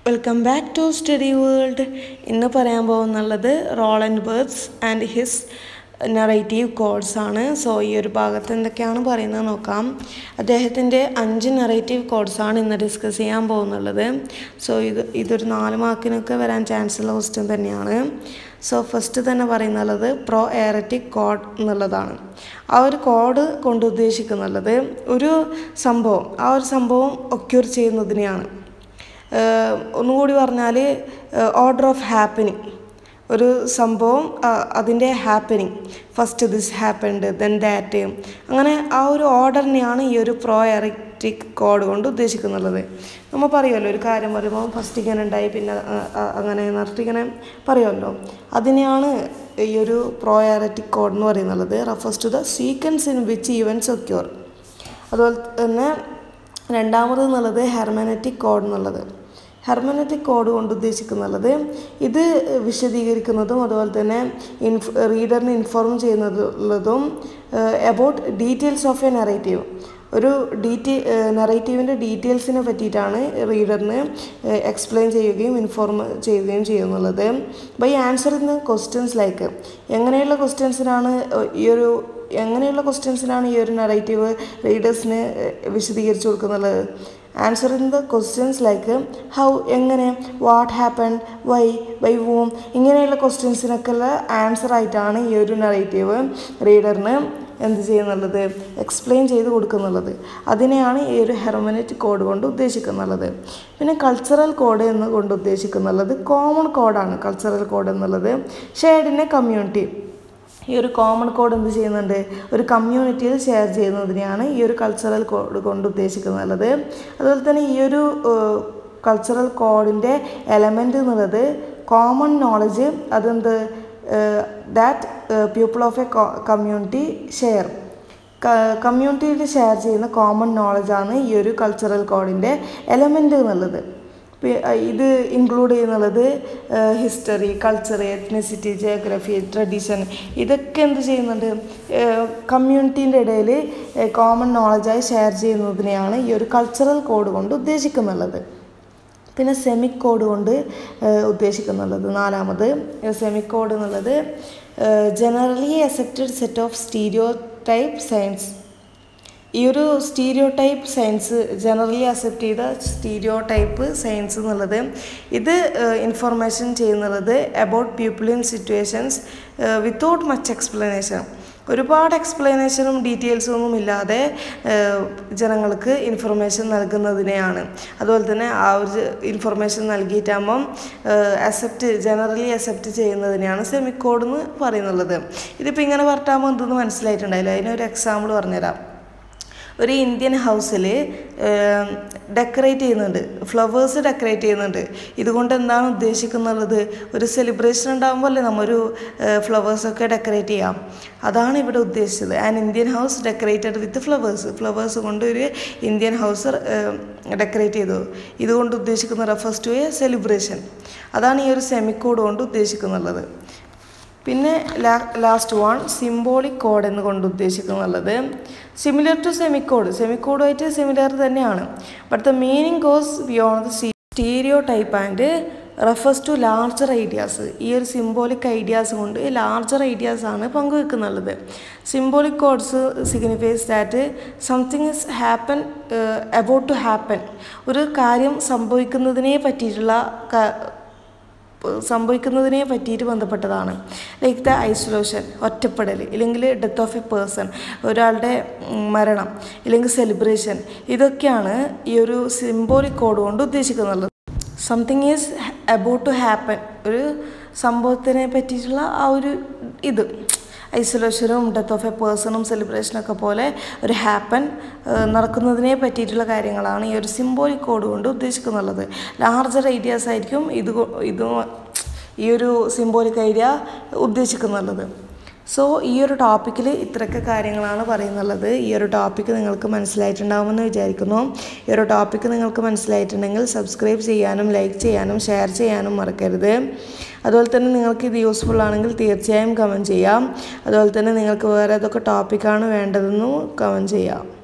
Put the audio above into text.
welcome back to study world ഇന്ന് പറയാൻ പോകുന്നുള്ളത് Roland Barthes and his narrative codes ആണ് സോ ഈ ഒരു ഭാഗത്ത് എന്തൊക്കെയാണ് പറയുന്നത് നോക്കാം അദ്ദേഹത്തിൻ്റെ അഞ്ച് നറേറ്റീവ് കോഡ്സ് ആണ് ഇന്ന് ഡിസ്കസ് ചെയ്യാൻ പോകുന്നുള്ളത് സോ ഇത് ഇതൊരു നാല് മാർക്കിനൊക്കെ വരാൻ ചാൻസ് ഉള്ള ക്വസ്റ്റ്യൻ തന്നെയാണ് സോ ഫസ്റ്റ് തന്നെ പറയുന്നുള്ളത് പ്രോ എയററ്റിക് കോഡ് എന്നുള്ളതാണ് ആ ഒരു കോഡ് കൊണ്ട് ഉദ്ദേശിക്കുന്നുള്ളത് ഒരു സംഭവം ആ ഒരു സംഭവം ഒക്യൂർ ചെയ്യുന്നതിനെയാണ് ഒന്നുകൂടി പറഞ്ഞാൽ ഓർഡർ ഓഫ് ഹാപ്പനിങ് ഒരു സംഭവം അതിൻ്റെ happening first this happened then that അങ്ങനെ ആ ഒരു ഓർഡറിനെയാണ് ഈ ഒരു പ്രോ എറക്റ്റിക് കോഡ് കൊണ്ട് ഉദ്ദേശിക്കുന്നുള്ളത് നമ്മൾ പറയുമല്ലോ ഒരു കാര്യം പറയുമ്പോൾ ഫസ്റ്റ് ഇങ്ങനെ ഉണ്ടായി പിന്നെ അങ്ങനെ നിർത്തി ഇങ്ങനെ പറയുമല്ലോ അതിനെയാണ് ഈ ഒരു പ്രോ എററ്റിക് കോഡ് എന്ന് പറയുന്നത് refers to the sequence in which events occur അതുപോലെ തന്നെ രണ്ടാമത് എന്നുള്ളത് ഹെർമനറ്റിക് കോഡ് എന്നുള്ളത് ഹെർമനറ്റിക് കോഡ് കൊണ്ട് ഉദ്ദേശിക്കുന്നുള്ളത് ഇത് വിശദീകരിക്കുന്നതും അതുപോലെ തന്നെ ഇൻഫ് റീഡറിന് ഇൻഫോർം ചെയ്യുന്നതുള്ളതും about details of a narrative ഒരു ഡീറ്റെയി നെറേറ്റീവിൻ്റെ ഡീറ്റെയിൽസിനെ പറ്റിയിട്ടാണ് റീഡറിന് എക്സ്പ്ലെയിൻ ചെയ്യുകയും ഇൻഫോർം ചെയ്യുകയും ചെയ്യുന്നുള്ളത് ബൈ ആൻസറിങ് ക്വസ്റ്റ്യൻസ് ലൈക്ക് എങ്ങനെയുള്ള ക്വസ്റ്റ്യൻസിനാണ് ഈ ഒരു എങ്ങനെയുള്ള ക്വസ്റ്റ്യൻസിനാണ് ഈ ഒരു നറേറ്റീവ് റീഡേഴ്സിന് വിശദീകരിച്ചു കൊടുക്കുന്നത് answering the questions like how എങ്ങനെ what happen why by whom ഇങ്ങനെയുള്ള ക്വസ്റ്റ്യൻസിനൊക്കെയുള്ള ആൻസർ ആയിട്ടാണ് ഈ ഒരു നറേറ്റീവ് റീഡറിന് എന്ത് ചെയ്യുന്നുള്ളത് എക്സ്പ്ലെയിൻ ചെയ്ത് കൊടുക്കുന്നുള്ളത് അതിനെയാണ് ഈ ഒരു ഹെർമനറ്റ് കോഡ് കൊണ്ട് ഉദ്ദേശിക്കുന്നുള്ളത് പിന്നെ കൾച്ചറൽ കോഡ് എന്ന് കൊണ്ട് ഉദ്ദേശിക്കുന്നുള്ളത് കോമൺ കോഡാണ് കൾച്ചറൽ കോഡ് എന്നുള്ളത് ഷെയർഡിനെ കമ്മ്യൂണിറ്റി ഈ ഒരു കോമൺ കോഡ് എന്ത് ചെയ്യുന്നുണ്ട് ഒരു കമ്മ്യൂണിറ്റിയിൽ ഷെയർ ചെയ്യുന്നതിനെയാണ് ഈ ഒരു കൾച്ചറൽ കോഡ് കൊണ്ട് ഉദ്ദേശിക്കുന്നത് അതുപോലെ തന്നെ ഈ ഒരു കൾച്ചറൽ കോഡിൻ്റെ എലമെൻ്റ് എന്നുള്ളത് കോമൺ നോളജ് അതെന്ത് that people of a community share കമ്മ്യൂണിറ്റിയിൽ ഷെയർ ചെയ്യുന്ന കോമൺ നോളജാണ് ഈ ഒരു കൾച്ചറൽ കോഡിൻ്റെ എലമെൻ്റ് എന്നുള്ളത് ഇത് ഇൻക്ലൂഡ് ചെയ്യുന്നുള്ളത് history culture ethnicity geography tradition ഇതൊക്കെ എന്ത് ചെയ്യുന്നുണ്ട് കമ്മ്യൂണിറ്റീൻ്റെ ഇടയിൽ കോമൺ നോളജായി ഷെയർ ചെയ്യുന്നതിനെയാണ് ഈ ഒരു കൾച്ചറൽ കോഡ് കൊണ്ട് ഉദ്ദേശിക്കുന്നുള്ളത് പിന്നെ സെമിക് കോഡ് കൊണ്ട് ഉദ്ദേശിക്കുന്നുള്ളത് നാലാമത് സെമിക് കോഡ് എന്നുള്ളത് generally accepted set of stereotype science ഈ ഒരു stereotype science generally accept ചെയ്ത സ്റ്റീരിയോ ടൈപ്പ് സയൻസ് എന്നുള്ളത് ഇത് ഇൻഫർമേഷൻ ചെയ്യുന്നത് about people in situations without much explanation ഒരുപാട് എക്സ്പ്ലനേഷനും ഡീറ്റെയിൽസും ഒന്നും ഇല്ലാതെ ജനങ്ങൾക്ക് ഇൻഫർമേഷൻ നൽകുന്നതിനെയാണ് അതുപോലെ തന്നെ ആ ഒരു ഇൻഫർമേഷൻ നൽകിയിട്ടാകുമ്പം അക്സെപ്റ്റ് ജനറലി അക്സെപ്റ്റ് ചെയ്യുന്നതിനെയാണ് സെമിക്കോഡ് എന്ന് പറയുന്നുള്ളത് ഇതിപ്പോൾ ഇങ്ങനെ പറഞ്ഞാകുമ്പോൾ എന്തെന്ന് മനസ്സിലായിട്ടുണ്ടായില്ല അതിനൊരു എക്സാമ്പിൾ പറഞ്ഞുതരാം ഒരു ഇന്ത്യൻ ഹൗസിൽ ഡെക്കറേറ്റ് ചെയ്യുന്നുണ്ട് ഫ്ലവേഴ്സ് ഡെക്കറേറ്റ് ചെയ്യുന്നുണ്ട് ഇതുകൊണ്ട് എന്താണ് ഉദ്ദേശിക്കുന്നുള്ളത് ഒരു സെലിബ്രേഷൻ ഉണ്ടാകുമ്പോൾ അല്ലേ നമ്മൊരു ഫ്ലവേഴ്സൊക്കെ ഡെക്കറേറ്റ് ചെയ്യാം അതാണ് ഇവിടെ ഉദ്ദേശിച്ചത് and Indian house decorated with flowers flowers കൊണ്ട് ഒരു ഇന്ത്യൻ ഹൗസ് ഡെക്കറേറ്റ് ചെയ്തു ഇതുകൊണ്ട് ഉദ്ദേശിക്കുന്ന റെഫേഴ്സ് ടു എ സെലിബ്രേഷൻ അതാണ് ഈ ഒരു സെമിക്കോഡ് കൊണ്ട് ഉദ്ദേശിക്കുന്നുള്ളത് പിന്നെ ലാസ്റ്റ് വൺ സിംബോളിക് കോഡ് എന്ന് കൊണ്ട് ഉദ്ദേശിക്കുന്നുള്ളത് സിമിലർ ടു സെമിക്കോഡ് സെമിക്കോഡുമായിട്ട് സിമിലർ തന്നെയാണ് but the meaning goes beyond the stereotype and refers to larger ideas ഈ ഒരു സിംബോളിക് ഐഡിയാസ് കൊണ്ട് ലാർജർ ഐഡിയാസ് ആണ് പങ്കുവെക്കുന്നുള്ളത് symbolic codes signifies that something is happen about to happen ഒരു കാര്യം സംഭവിക്കുന്നതിനെ പറ്റിയിട്ടുള്ള സംഭവിക്കുന്നതിനെ പറ്റിയിട്ട് ബന്ധപ്പെട്ടതാണ് ലൈക്ക് ദ ഐസൊലേഷൻ ഒറ്റപ്പെടൽ ഇല്ലെങ്കിൽ ഡെത്ത് ഓഫ് എ പേഴ്സൺ ഒരാളുടെ മരണം ഇല്ലെങ്കിൽ സെലിബ്രേഷൻ ഇതൊക്കെയാണ് ഈ ഒരു സിംബോളിക് കോഡ് കൊണ്ട് ഉദ്ദേശിക്കുന്നുള്ളത് something is about to happen ഒരു സംഭവത്തിനെ പറ്റിയിട്ടുള്ള ആ ഒരു ഇത് ഐസൊലേഷനും ഡെത്ത് ഓഫ് എ പേഴ്സണും സെലിബ്രേഷനൊക്കെ പോലെ ഒരു ഹാപ്പൻ നടക്കുന്നതിനെ പറ്റിയിട്ടുള്ള കാര്യങ്ങളാണ് ഈ ഒരു സിംബോളിക് കോഡ് കൊണ്ട് ഉദ്ദേശിക്കുന്നുള്ളത് ലാർജർ ഐഡിയാസ് ആയിരിക്കും ഇത് ഇത് ഈ ഒരു സിംബോളിക് ഐഡിയ ഉദ്ദേശിക്കുന്നുള്ളത് സോ ഈ ഒരു ടോപ്പിക്കിൽ ഇത്രയൊക്കെ കാര്യങ്ങളാണ് പറയുന്നുള്ളത് ഈ ഒരു ടോപ്പിക്ക് നിങ്ങൾക്ക് മനസ്സിലായിട്ടുണ്ടാകുമെന്ന് വിചാരിക്കുന്നു ഈ ഒരു ടോപ്പിക്ക് നിങ്ങൾക്ക് മനസ്സിലായിട്ടുണ്ടെങ്കിൽ സബ്സ്ക്രൈബ് ചെയ്യാനും ലൈക്ക് ചെയ്യാനും ഷെയർ ചെയ്യാനും മറക്കരുത് അതുപോലെ തന്നെ നിങ്ങൾക്ക് ഇത് യൂസ്ഫുൾ ആണെങ്കിൽ തീർച്ചയായും കമൻറ്റ് ചെയ്യാം അതുപോലെ തന്നെ നിങ്ങൾക്ക് വേറെ ഏതൊക്കെ ടോപ്പിക്കാണ് വേണ്ടതെന്നും കമൻറ്റ് ചെയ്യാം